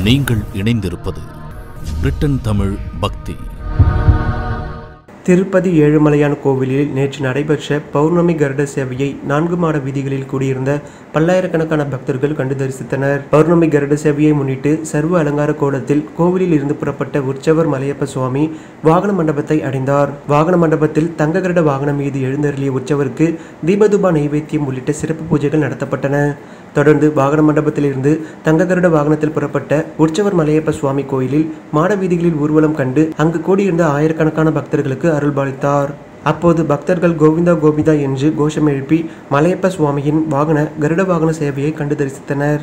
நீங்கள் இணைந்திருப்பது பிரிட்டன் தமிழ் பக்தி திருப்பதி ஏழுமலையான் கோவிலில் நேற்று நடைபெற்ற பௌர்ணமி கருட சேவையை நான்கு மாட வீதிகளில் கூடியிருந்த பல்லாயிரக்கணக்கான பக்தர்கள் கண்டு தரிசித்தனர் பௌர்ணமி கருட சேவையை முன்னிட்டு சர்வ அலங்கார கோலத்தில் கோவிலில் இருந்து புறப்பட்ட உற்சவர் மலையப்ப சுவாமி வாகன மண்டபத்தை அடைந்தார் வாகன மண்டபத்தில் தங்க கருட வாகனம் மீது எழுந்தருளிய உற்சவருக்கு தீபதுபா நைவேத்தியம் உள்ளிட்ட சிறப்பு பூஜைகள் நடத்தப்பட்டன தொடர்ந்து வாகன மண்டபத்திலிருந்து தங்க கருட வாகனத்தில் புறப்பட்ட உற்சவர் மலையப்ப சுவாமி கோயிலில் மாட வீதிகளில் ஊர்வலம் கண்டு அங்கு கூடியிருந்த ஆயிரக்கணக்கான பக்தர்களுக்கு அருள்பாலித்தார் அப்போது பக்தர்கள் கோவிந்தா கோவிந்தா என்று கோஷம் எழுப்பி மலையப்ப சுவாமியின் வாகன கருட வாகன சேவையை கண்டு தரிசித்தனர்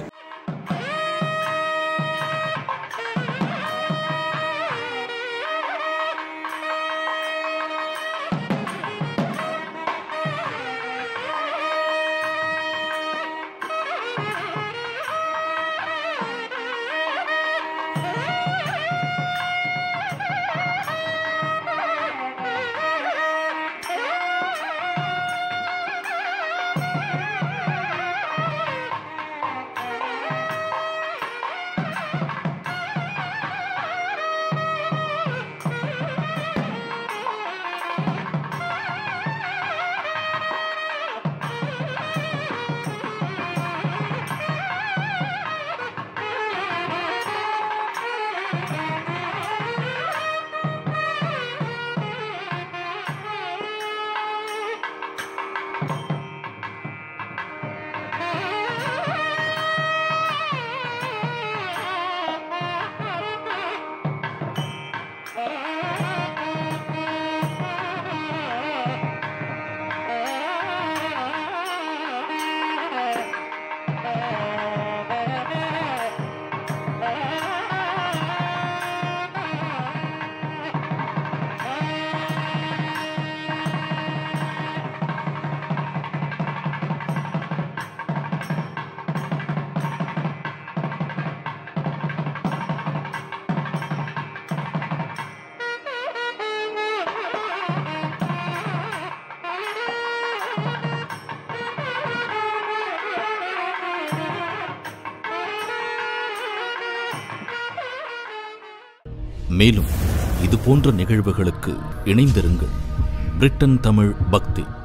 மேலும் இது போன்ற நிகழ்வுகளுக்கு இணைந்திருங்கள் பிரிட்டன் தமிழ் பக்தி